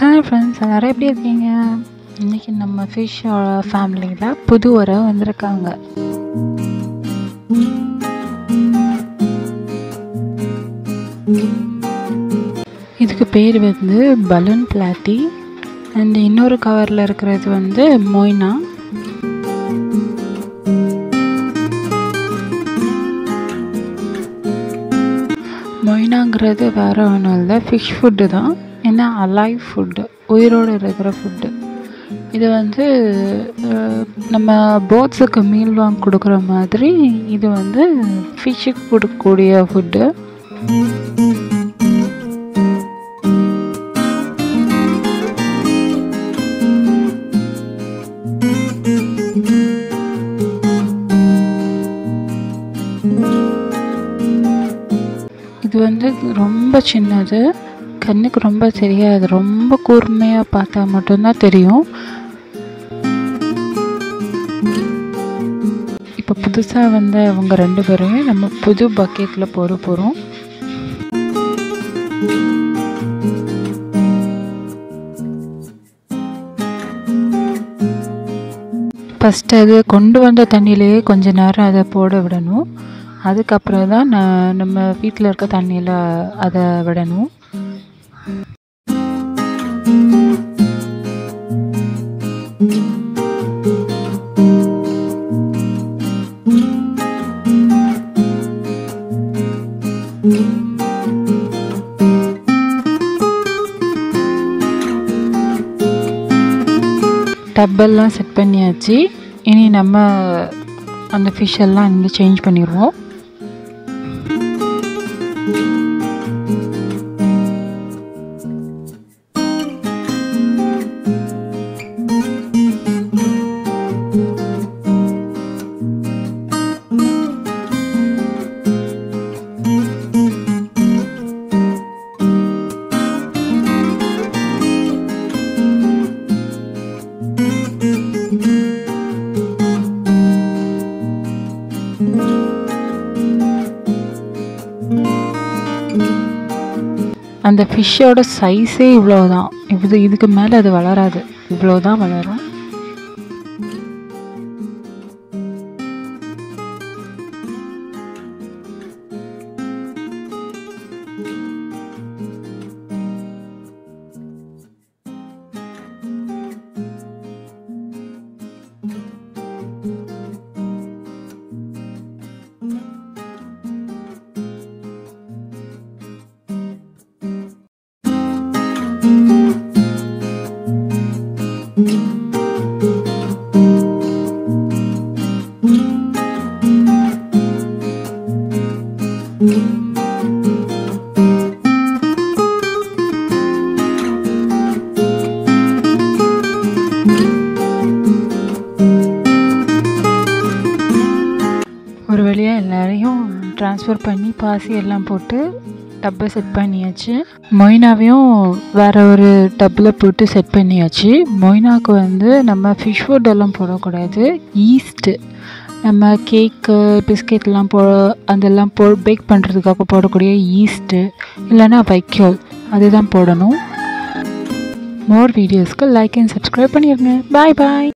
hi friends எல்லோரும் எப்படி இருக்கீங்க இன்றைக்கி நம்ம ஃபிஷ்ஷோட ஃபேமிலியில் புது உறவு வந்திருக்காங்க இதுக்கு பேர் வந்து பலூன் பிளாட்டி அண்ட் இன்னொரு கவரில் இருக்கிறது வந்து மொய்னா மொய்னாங்கிறது வேறு ஒன்றும் இல்லை ஃபிஷ் ஃபுட்டு தான் ஏன்னா அலைவ் ஃபுட்டு உயிரோடு இருக்கிற ஃபுட்டு இது வந்து அஹ், நம்ம போட்ஸுக்கு மீல் வாங்கி கொடுக்குற மாதிரி இது வந்து ஃபிஷ்ஷுக்கு கொடுக்கக்கூடிய ஃபுட்டு இது வந்து ரொம்ப சின்னது கண்ணுக்கு ரொம்ப தெரியாது ரொம்ப கூர்மையாக பார்த்தா மட்டும்தான் தெரியும் இப்போ புதுசாக வந்த அவங்க ரெண்டு பேரையும் நம்ம புது பக்கெட்டில் போட போகிறோம் ஃபஸ்ட்டு அது கொண்டு வந்த தண்ணியிலேயே கொஞ்ச நேரம் அதை போட விடணும் அதுக்கப்புறம் தான் நான் நம்ம வீட்டில் இருக்க தண்ணியில் அதை விடணும் டப்பெல்லாம் செட் பண்ணியாச்சு இனி நம்ம அந்த ஃபிஷ் எல்லாம் இங்கே சேஞ்ச் பண்ணிடுவோம் அந்த ஃபிஷ்ஷோட சைஸே இவ்வளோ தான் இது இதுக்கு மேலே அது வளராது இவ்வளோ தான் வளரும் ஒரு வழியாக எல்லாரையும் ட்ரான்ஸ்ஃபர் பண்ணி பாசி எல்லாம் போட்டு டப்பை செட் பண்ணியாச்சு மொய்னாவையும் வேற ஒரு டப்பில் போட்டு செட் பண்ணியாச்சு மொய்னாவுக்கு வந்து நம்ம ஃபிஷ் ஃபுட் எல்லாம் போடக்கூடாது ஈஸ்ட்டு நம்ம கேக்கு பிஸ்கெட்லாம் போ அதெல்லாம் போ பேக் பண்ணுறதுக்காக போடக்கூடிய ஈஸ்ட்டு இல்லைன்னா வைக்கோல் அதுதான் போடணும் மோர் வீடியோஸ்க்கு லைக் அண்ட் சப்ஸ்கிரைப் பண்ணிடுங்க பாய் பாய்